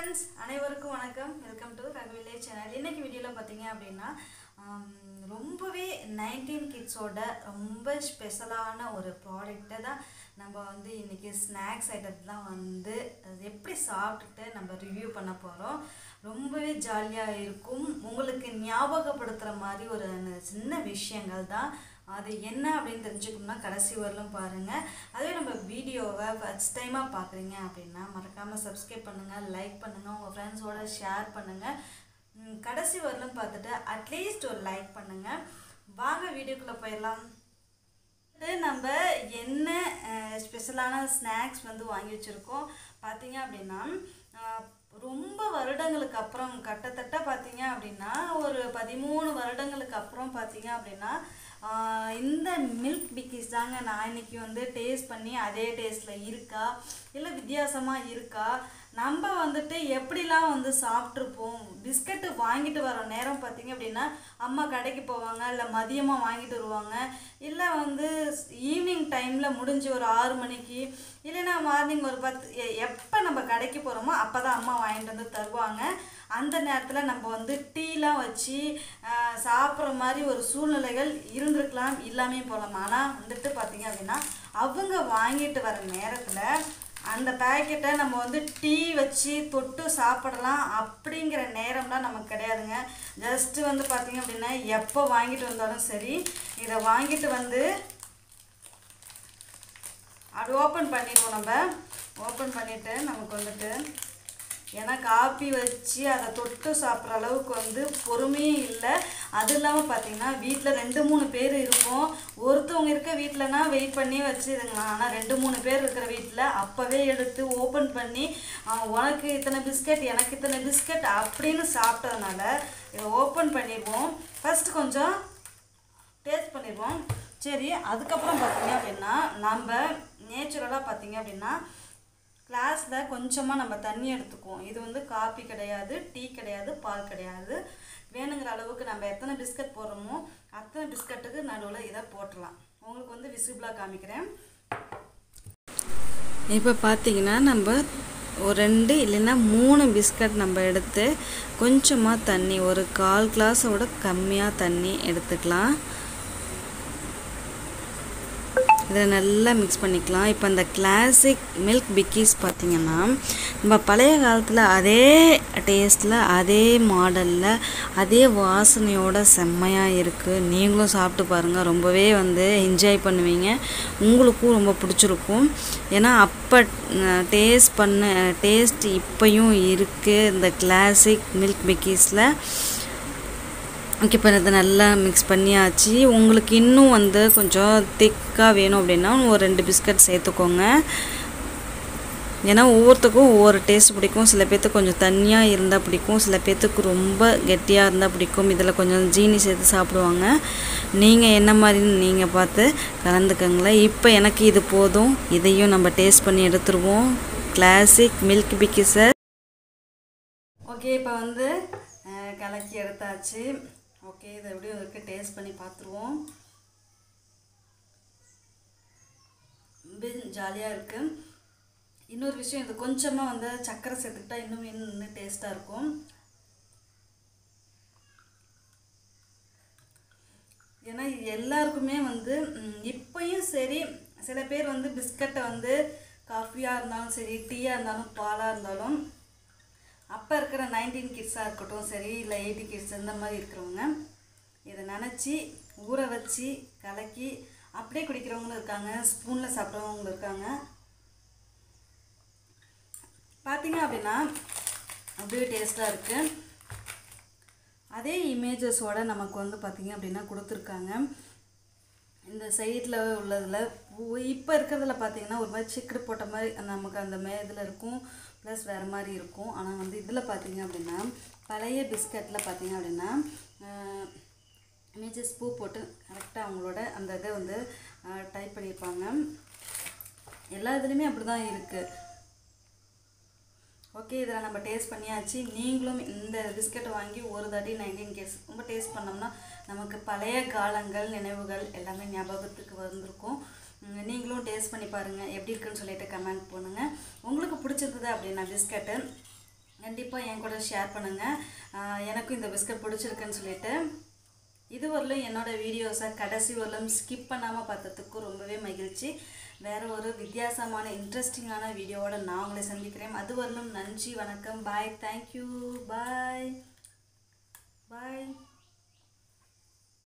friends அனைவருக்கும் வணக்கம் welcome to ரகுவிலே channel இன்னைக்கு வீடியோவில் பார்த்தீங்க அப்படின்னா ஆம், ரொம்பவே நைன்டீன் கிட்ஸோட ரொம்ப ஸ்பெஷலான ஒரு ப்ராடக்ட்டை தான் நம்ம வந்து இன்னைக்கு ஸ்நாக்ஸ் ஐட்டத்தான் வந்து அது எப்படி சாப்பிட்டுட்டு நம்ம ரிவ்யூ பண்ண போகிறோம் ரொம்பவே ஜாலியாக இருக்கும் உங்களுக்கு ஞாபகப்படுத்துகிற மாதிரி ஒரு சின்ன விஷயங்கள் தான் அது என்ன அப்படின்னு தெரிஞ்சுக்கணும்னா கடைசி வரலும் பாருங்கள் அதுவே நம்ம வீடியோவை ஃபஸ்ட் டைமாக பார்க்குறீங்க அப்படின்னா மறக்காமல் சப்ஸ்கிரைப் பண்ணுங்கள் லைக் பண்ணுங்கள் உங்கள் ஃப்ரெண்ட்ஸோட ஷேர் பண்ணுங்கள் ம், கடைசி வரலும் பார்த்துட்டு அட்லீஸ்ட் ஒரு லைக் பண்ணுங்கள் வாங்க வீடியோக்குள்ளே போயிடலாம் அடுத்து நம்ம என்ன ஸ்பெஷலான ஸ்நாக்ஸ் வந்து வாங்கி வச்சுருக்கோம் பார்த்தீங்க அப்படின்னா அஹ், ரொம்ப வருடங்களுக்கு அப்புறம் கிட்டத்தட்ட பார்த்தீங்க அப்படின்னா ஒரு பதிமூணு வருடங்களுக்கு அப்புறம் பார்த்தீங்க அப்படின்னா ஆஹ், இந்த மில்க் பிக்கிஸ் தாங்க நான் இன்னைக்கு வந்து டேஸ்ட் பண்ணி அதே டேஸ்ட்டில் இருக்கா இல்லை வித்தியாசமாக இருக்கா நம்ம வந்துட்டு எப்படிலாம் வந்து சாப்பிட்ருப்போம் பிஸ்கட்டு வாங்கிட்டு வர நேரம் பார்த்தீங்க அப்படின்னா அம்மா கடைக்கு போவாங்க இல்லை மதியமாக வாங்கிட்டு வருவாங்க இல்லை வந்து ஈவினிங் டைமில் முடிஞ்சு ஒரு ஆறு மணிக்கு இல்லைன்னா மார்னிங் ஒரு பத்து எ- எப்போ நம்ம கடைக்கு போகிறோமோ அப்போ தான் அம்மா வாங்கிட்டு வந்து தருவாங்க அந்த நேரத்தில் நம்ம வந்து டீலாம் வச்சு ஆஹ், சாப்பிட்ற மாதிரி ஒரு சூழ்நிலைகள் இருந்திருக்கலாம் இல்லாமே போகலாம் ஆனால் வந்துட்டு பார்த்தீங்க அப்படின்னா அவங்க வாங்கிட்டு வர நேரத்தில் அந்த பேக்கெட்டை நம்ம வந்து டீ வச்சு தொட்டு சாப்பிடலாம் அப்படிங்கிற நேரம்லாம் நமக்கு கிடையாதுங்க ஜஸ்ட்டு வந்து பார்த்தீங்க அப்படின்னா எப்போ வாங்கிட்டு வந்தாலும் சரி இதை வாங்கிட்டு வந்து அது ஓப்பன் பண்ணிடுவோம் நம்ம ஓப்பன் பண்ணிவிட்டு நமக்கு வந்துட்டு ஏன்னா காப்பி வச்சு அதை தொட்டு சாப்பிட்ற அளவுக்கு வந்து பொறுமையும் இல்லை அது இல்லாமல் பார்த்தீங்கன்னா வீட்டில் ரெண்டு மூணு பேர் இருப்போம் ஒருத்தவங்க இருக்க வீட்டிலனா வெயிட் பண்ணி வச்சுருங்களாம் ஆனால் ரெண்டு மூணு பேர் இருக்கிற வீட்டில் அப்போவே எடுத்து ஓப்பன் பண்ணி ஆஹ், உனக்கு இத்தனை பிஸ்கட் எனக்கு இத்தனை பிஸ்கட் அப்படின்னு சாப்பிட்டதுனால இதை ஓப்பன் பண்ணிடுவோம் ஃபஸ்ட்டு கொஞ்சம் டேஸ்ட் பண்ணிடுவோம் சரி அதுக்கப்புறம் பார்த்தீங்க அப்படின்னா நம்ம நேச்சுரலாக பார்த்தீங்க அப்படின்னா கிளாஸில் கொஞ்சமாக நம்ம தண்ணி எடுத்துக்குவோம் இது வந்து காபி கிடையாது டீ கிடையாது பால் கிடையாது வேணுங்கிற அளவுக்கு நம்ம எத்தனை பிஸ்கட் போடுறோமோ அத்தனை பிஸ்கட்டுக்கு நடுவில் இதை போட்டுடலாம் உங்களுக்கு வந்து விசிபிளாக காமிக்கிறேன் இப்போ பார்த்தீங்கன்னா நம்ம ஒரு ரெண்டு இல்லைன்னா மூணு பிஸ்கட் நம்ம எடுத்து கொஞ்சமாக தண்ணி ஒரு கால் கிளாஸோட கம்மியாக தண்ணி எடுத்துக்கலாம் இதை நல்லா மிக்ஸ் பண்ணிக்கலாம் இப்போ இந்த கிளாசிக் மில்க் பிக்கீஸ் பார்த்தீங்கன்னா நம்ம பழைய காலத்தில் அதே டேஸ்ட்டில் அதே மாடலில் அதே வாசனையோட செம்மையாக இருக்குது நீங்களும் சாப்பிட்டு பாருங்கள் ரொம்பவே வந்து என்ஜாய் பண்ணுவீங்க உங்களுக்கும் ரொம்ப பிடிச்சிருக்கும் ஏன்னா அப்போ டேஸ்ட் பண்ண டேஸ்ட் இப்போயும் இருக்குது இந்த கிளாசிக் மில்க் பிக்கீஸில் ஓகே இப்போ இதை நல்லா மிக்ஸ் பண்ணியாச்சு உங்களுக்கு இன்னும் வந்து கொஞ்சம் திக்காக வேணும் அப்படின்னா ஒரு ரெண்டு பிஸ்கட் சேர்த்துக்கோங்க ஏன்னா ஒவ்வொருத்துக்கும் ஒவ்வொரு டேஸ்ட் பிடிக்கும் சில பேர்த்துக்கு கொஞ்சம் தண்ணியாக இருந்தால் பிடிக்கும் சில பேர்த்துக்கு ரொம்ப கெட்டியாக இருந்தால் பிடிக்கும் இதில் கொஞ்சம் ஜீனி சேர்த்து சாப்பிடுவாங்க நீங்கள் என்ன மாதிரின்னு நீங்கள் பார்த்து கலந்துக்கங்களேன் இப்போ எனக்கு இது போதும் இதையும் நம்ம டேஸ்ட் பண்ணி எடுத்துருவோம் கிளாசிக் மில்க் பிக்கிஸை ஓகே இப்போ வந்து அஹ், கலக்கி எடுத்தாச்சு ஓகே இதை எப்படியும் இருக்கு டேஸ்ட் பண்ணி பார்த்துருவோம் ஜாலியாக இருக்குது இன்னொரு விஷயம் இது கொஞ்சமாக வந்து சர்க்கரை சேர்த்துக்கிட்டா இன்னும் இன்னும் டேஸ்ட்டாக இருக்கும் ஏன்னா இது எல்லாருக்குமே வந்து ம், இப்பயும் சரி சில பேர் வந்து பிஸ்கட்டை வந்து காஃபியாக இருந்தாலும் சரி டீயாக இருந்தாலும் பாலாக இருந்தாலும் அப்போ இருக்கிற நைன்டீன் கிட்ஸாக இருக்கட்டும் சரி இல்லை எயிட்டி கிட்ஸ் இந்த மாதிரி இருக்கிறவங்க இதை நினச்சி ஊற வச்சு கலக்கி அப்படியே குடிக்கிறவங்களும் இருக்காங்க ஸ்பூனில் சாப்பிட்றவங்களும் இருக்காங்க பார்த்தீங்க அப்படின்னா அப்படியே டேஸ்ட்டாக இருக்குது அதே இமேஜஸோட நமக்கு வந்து பார்த்தீங்க அப்படின்னா கொடுத்துருக்காங்க இந்த சைடில் உள்ளதில் இப்போ இருக்கிறதுல பார்த்தீங்கன்னா ஒரு மாதிரி சிக்கடு போட்ட மாதிரி நமக்கு அந்த மே இதில் இருக்கும் ப்ளஸ் வேறு மாதிரி இருக்கும் ஆனால் வந்து இதில் பார்த்தீங்க அப்படின்னா பழைய பிஸ்கட்டில் பார்த்தீங்க அப்படின்னா இமேஜஸ் பூ போட்டு கரெக்டாக அவங்களோட அந்த இதை வந்து டைப் பண்ணியிருப்பாங்க எல்லா இதுலேயுமே அப்படி தான் இருக்குது ஓகே இதில் நம்ம டேஸ்ட் பண்ணியாச்சு நீங்களும் இந்த பிஸ்கட் வாங்கி ஒரு தாட்டி நைன்டீன் கேஸ் ரொம்ப டேஸ்ட் பண்ணோம்னா நமக்கு பழைய காலங்கள் நினைவுகள் எல்லாமே ஞாபகத்துக்கு வந்திருக்கும் உம், நீங்களும் டேஸ்ட் பண்ணி பாருங்கள் எப்படி இருக்குன்னு சொல்லிட்டு கமெண்ட் பண்ணுங்கள் உங்களுக்கு பிடிச்சிருந்தது அப்படின்னா பிஸ்கட்டு கண்டிப்பாக என் கூட ஷேர் பண்ணுங்கள் எனக்கும் இந்த பிஸ்கட் பிடிச்சிருக்குன்னு சொல்லிட்டு இது வரலும் என்னோட வீடியோஸை கடைசி வரலும் ஸ்கிப் பண்ணாமல் பார்த்ததுக்கு ரொம்பவே மகிழ்ச்சி வேறு ஒரு வித்தியாசமான இன்ட்ரெஸ்டிங்கான வீடியோவோட நான் உங்களை சந்திக்கிறேன் அது வரலும் நன்றி வணக்கம் பாய் தேங்க்யூ பாய் பாய்